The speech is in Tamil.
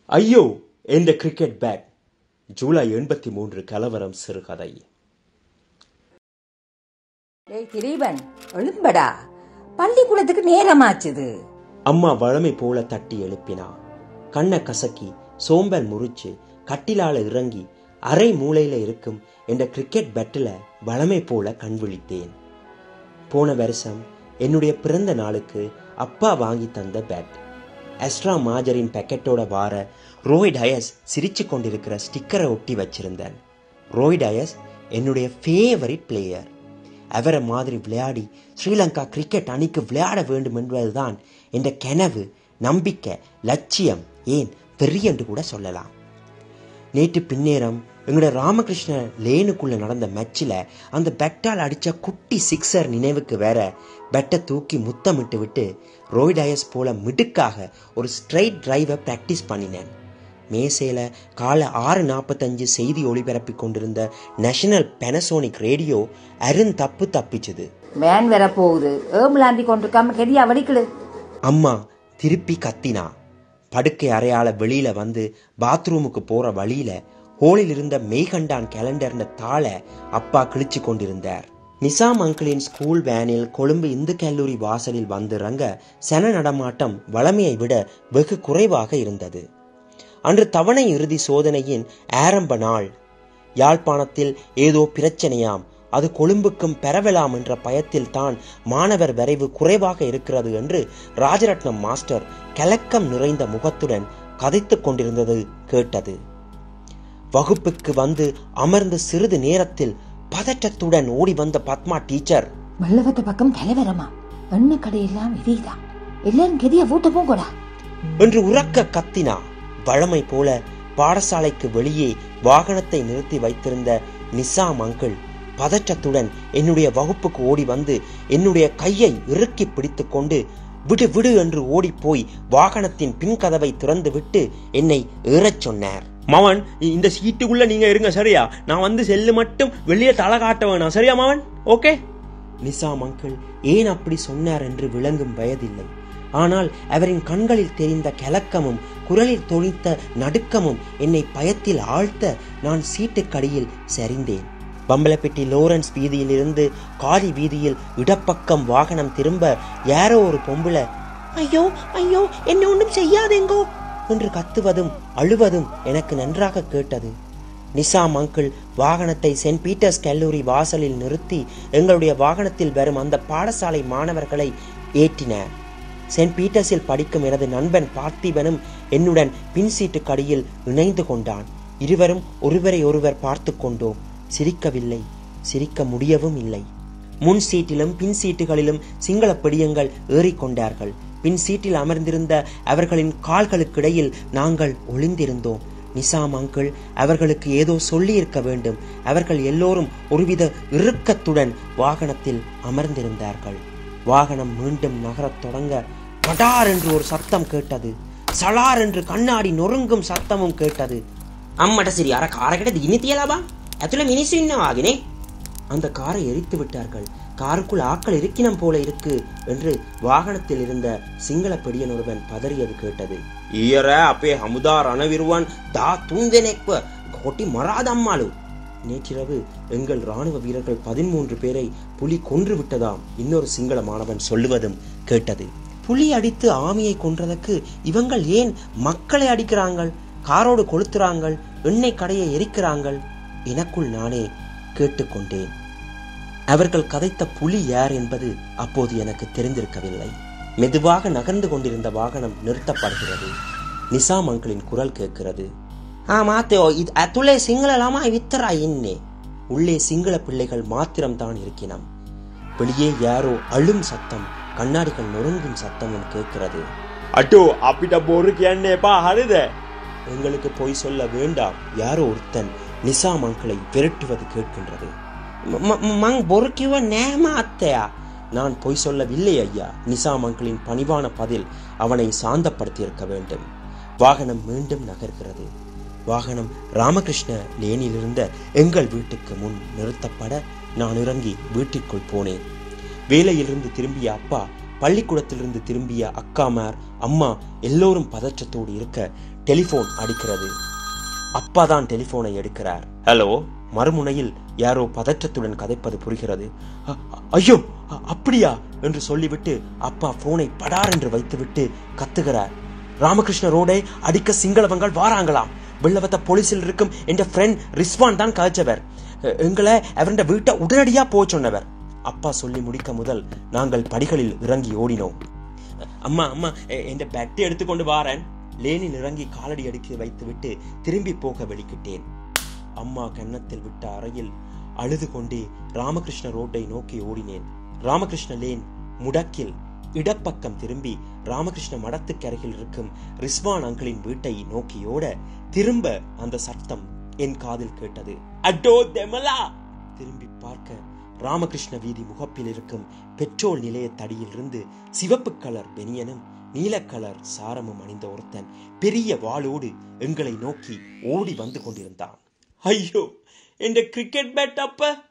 ஐயோ என்ற கிரிக்கெட் பேட் ஜூலை எண்பத்தி மூன்று கலவரம் சிறுகதை டேய் திலீபன் எழும்படா பள்ளிக்கூடத்துக்கு நேரமாச்சுது அம்மா வழமை போல தட்டி எழுப்பினா கண்ணை கசக்கி சோம்பல் முறிச்சு கட்டிலால இறங்கி அரை மூலையில இருக்கும் என்ற கிரிக்கெட் பேட்டில் வழமை போல கண் விழித்தேன் போன வருஷம் என்னுடைய பிறந்த நாளுக்கு அப்பா வாங்கி தந்த பேட் எஸ்ட்ரா மாஜரின் பேக்கெட்டோட வார ரோய் டயஸ் சிரிச்சு கொண்டிருக்கிற ஸ்டிக்கரை ஒட்டி வச்சிருந்தேன் ரோய் டயஸ் என்னுடைய ஃபேவரிட் பிளேயர் அவரை மாதிரி விளையாடி ஸ்ரீலங்கா கிரிக்கெட் அணிக்கு விளையாட வேண்டும் என்பதுதான் என்ற கனவு நம்பிக்கை லட்சியம் ஏன் பெரிய என்று கூட சொல்லலாம் நேற்று பின்னேரம் எங்களோட ராமகிருஷ்ண லேனுக்குள்ள நடந்த மேட்சில் அந்த பெட்டால் அடிச்ச குட்டி சிக்ஸர் நினைவுக்கு வேற பெட்டை தூக்கி முத்தமிட்டு விட்டு ரோய்டயஸ் போல மிடுக்காக ஒரு ஸ்ட்ரைட் டிரைவை ப்ராக்டிஸ் பண்ணினேன் மேசையில் காலை ஆறு நாற்பத்தஞ்சு செய்தி ஒளிபரப்பி கொண்டிருந்த நேஷனல் பெனசோனிக் ரேடியோ அருண் தப்பு தப்பிச்சுது வேன் வர போகுது ஏம்புலாந்தி கொண்டிருக்காம கெதியா வலிக்கலு அம்மா திருப்பி கத்தினா படுக்கை அறையால வெளியில வந்து பாத்ரூமுக்கு போற வழியில ஹோலில் இருந்த மெய்கண்டான் கேலண்டர்ன தாளை அப்பா கிழிச்சு கொண்டிருந்தார் நிசாம் அங்கிளின் ஸ்கூல் வேனில் கொழும்பு இந்து கல்லூரி வாசலில் வந்திறங்க சன நடமாட்டம் வளமையை விட வெகு குறைவாக இருந்தது அன்று தவணை இறுதி சோதனையின் ஆரம்ப நாள் யாழ்ப்பாணத்தில் ஏதோ பிரச்சனையாம் அது கொழும்புக்கும் பெறவலாம் என்ற பயத்தில் தான் மாணவர் வரைவு குறைவாக இருக்கிறது என்று ராஜரட்னம் மாஸ்டர் கலக்கம் நிறைந்த முகத்துடன் கதைத்துக் கொண்டிருந்தது கேட்டது வகுப்புக்கு வந்து அமர்ந்து சிறிது நேரத்தில் பதற்றத்துடன் ஓடி வந்த பத்மா டீச்சர் வெள்ளவத்த பக்கம் தலைவரமா எண்ணெய் கடையெல்லாம் விதிதான் எல்லாரும் கெதியா ஊட்ட போங்கடா என்று உறக்க கத்தினா வழமை போல பாடசாலைக்கு வெளியே வாகனத்தை நிறுத்தி வைத்திருந்த நிசாம் அங்கிள் பதற்றத்துடன் என்னுடைய வகுப்புக்கு ஓடி வந்து என்னுடைய கையை இறுக்கி பிடித்துக்கொண்டு விடு விடு என்று ஓடிப்போய் வாகனத்தின் பின்கதவை திறந்து விட்டு என்னை ஏறச் சொன்னார் மவன் இந்த சீட்டுக்குள்ள நீங்க இருங்க சரியா நான் வந்து செல்லு மட்டும் வெளியே தலை காட்ட வேணாம் சரியா மவன் ஓகே நிசாம் அங்கிள் ஏன் அப்படி சொன்னார் என்று விளங்கும் வயதில்லை ஆனால் அவரின் கண்களில் தெரிந்த கலக்கமும் குரலில் தொழித்த நடுக்கமும் என்னை பயத்தில் ஆழ்த்த நான் சீட்டுக்கடியில் சரிந்தேன் பம்பலப்பட்டி லோரன்ஸ் வீதியிலிருந்து காலி வீதியில் இடப்பக்கம் வாகனம் திரும்ப யாரோ ஒரு பொம்புல ஐயோ ஐயோ என்ன ஒன்றும் செய்யாதேங்கோ என்று கத்துவதும் அழுவதும் எனக்கு நன்றாக கேட்டது நிசாம் அங்கிள் வாகனத்தை சென்ட் பீட்டர்ஸ் கல்லூரி வாசலில் நிறுத்தி எங்களுடைய வாகனத்தில் வரும் அந்த பாடசாலை மாணவர்களை ஏற்றினார் சென்ட் பீட்டர்ஸில் படிக்கும் எனது நண்பன் பார்த்திபனும் என்னுடன் பின் சீட்டு கடியில் இணைந்து கொண்டான் இருவரும் ஒருவரை ஒருவர் பார்த்து கொண்டோம் சிரிக்கவில்லை சிரிக்க முடியவும் இல்லை முன் சீட்டிலும் பின் சீட்டுகளிலும் சிங்கள பிடியங்கள் ஏறிக்கொண்டார்கள் பின் சீட்டில் அமர்ந்திருந்த அவர்களின் கால்களுக்கிடையில் நாங்கள் ஒளிந்திருந்தோம் நிசாம் அங்கிள் அவர்களுக்கு ஏதோ சொல்லியிருக்க வேண்டும் அவர்கள் எல்லோரும் ஒருவித இறுக்கத்துடன் வாகனத்தில் அமர்ந்திருந்தார்கள் வாகனம் மீண்டும் நகரத் தொடங்க படார் என்று ஒரு சத்தம் கேட்டது சலார் என்று கண்ணாடி நொறுங்கும் சத்தமும் கேட்டது அம்மட்ட சரி அற காரக்கிட்ட தினி தியலாபா அதுல மினிசு இன்னும் ஆகினே அந்த காரை எரித்து விட்டார்கள் காருக்குள் ஆக்கள் இருக்கினம் போல இருக்கு என்று வாகனத்தில் இருந்த சிங்கள பெடியன் ஒருவன் பதறியது கேட்டது ஈயர அப்பே ஹமுதா ரணவிருவான் தா துந்தெனெக்வ கொட்டி மறாதம்மாளு நேற்றிரவு எங்கள் ராணுவ வீரர்கள் பதிமூன்று பேரை புலி கொன்று விட்டதாம் இன்னொரு சிங்கள மாணவன் சொல்லுவதும் கேட்டது புலி அடித்து ஆமியை கொன்றதற்கு இவங்கள் ஏன் மக்களை அடிக்கிறாங்கள் காரோடு கொளுத்துறாங்கள் எண்ணெய் கடையை எரிக்கிறாங்கள் எனக்குள் நானே கேட்டுக்கொண்டேன் அவர்கள் கதைத்த புலி யார் என்பது அப்போது எனக்கு தெரிந்திருக்கவில்லை மெதுவாக நகர்ந்து கொண்டிருந்த வாகனம் நிறுத்தப்படுகிறது நிசாம் அங்கிளின் குரல் கேட்கிறது ஆ மாத்தோ இது அத்துளே சிங்களலாமா வித்தரா இன்னே உள்ளே சிங்கள பிள்ளைகள் மாத்திரம்தான் இருக்கினம் வெளியே யாரோ அழும் சத்தம் கண்ணாடிகள் நொறுங்கும் சத்தமும் கேட்கிறது அட்டோ அப்பிட்ட போரு கேன்னேப்பா ஹரித எங்களுக்கு பொய் சொல்ல வேண்டாம் யாரோ ஒருத்தன் நிசாம் அங்கிளை விரட்டுவது கேட்கின்றது மங் பொறுக்கிவ நேமா அத்தையா நான் பொய் சொல்லவில்லை ஐயா நிசாம் அங்கிளின் பணிவான பதில் அவனை சாந்தப்படுத்தியிருக்க வேண்டும் வாகனம் மீண்டும் நகர்கிறது வாகனம் ராமகிருஷ்ண லேனில் இருந்த எங்கள் வீட்டுக்கு முன் நிறுத்தப்பட நான் இறங்கி வீட்டிற்குள் போனேன் வேலையிலிருந்து திரும்பிய அப்பா பள்ளிக்கூடத்திலிருந்து திரும்பிய அக்காமார் அம்மா எல்லோரும் பதற்றத்தோடு இருக்க டெலிபோன் அடிக்கிறது அப்பா தான் டெலிபோனை எடுக்கிறார் ஹலோ மறுமுனையில் யாரோ பதற்றத்துடன் கதைப்பது புரிகிறது "அ- அ- ஐயோ அ- அப்படியா என்று சொல்லிவிட்டு அப்பா போனை படார் என்று வைத்துவிட்டு கத்துகிறார் ராமகிருஷ்ண ரோடை அடிக்க சிங்களவங்கள் வாராங்களாம் வெள்ளவத்த போலீஸில் இருக்கும் என்ற ஃப்ரெண்ட் ரிஸ்வான் தான் கதைச்சவர் எ- எங்களை அவருடைய வீட்டை உடனடியா போக சொன்னவர் அப்பா சொல்லி முடிக்க முதல் நாங்கள் படிகளில் இறங்கி ஓடினோம் அம்மா அம்மா எ- என்ற பெட்டி எடுத்துக்கொண்டு வாரேன் லேனில் இறங்கி காலடி அடுக்கி வைத்துவிட்டு திரும்பி போக வெளிக்கிட்டேன் அம்மா கன்னத்தில் விட்ட அறையில் அழுது கொண்டே ராமகிருஷ்ண ரோட்டை நோக்கி ஓடினேன் ராமகிருஷ்ண லேன் முடக்கில் இடப்பக்கம் திரும்பி ராமகிருஷ்ண மடத்துக்கு அருகில் இருக்கும் ரிஸ்வான் அங்கிளின் வீட்டை நோக்கி ஓட திரும்ப அந்த சத்தம் என் காதில் கேட்டது அடோ தெமலா திரும்பி பார்க்க ராமகிருஷ்ண வீதி முகப்பில் இருக்கும் பெட்ரோல் நிலைய தடியிலிருந்து சிவப்பு கலர் பெனியனும் நீல கலர் சாரமும் அணிந்த ஒருத்தன் பெரிய வாளோடு எங்களை நோக்கி ஓடி வந்து கொண்டிருந்தான் ஐயோ என்ற கிரிக்கெட் பேட் அப்ப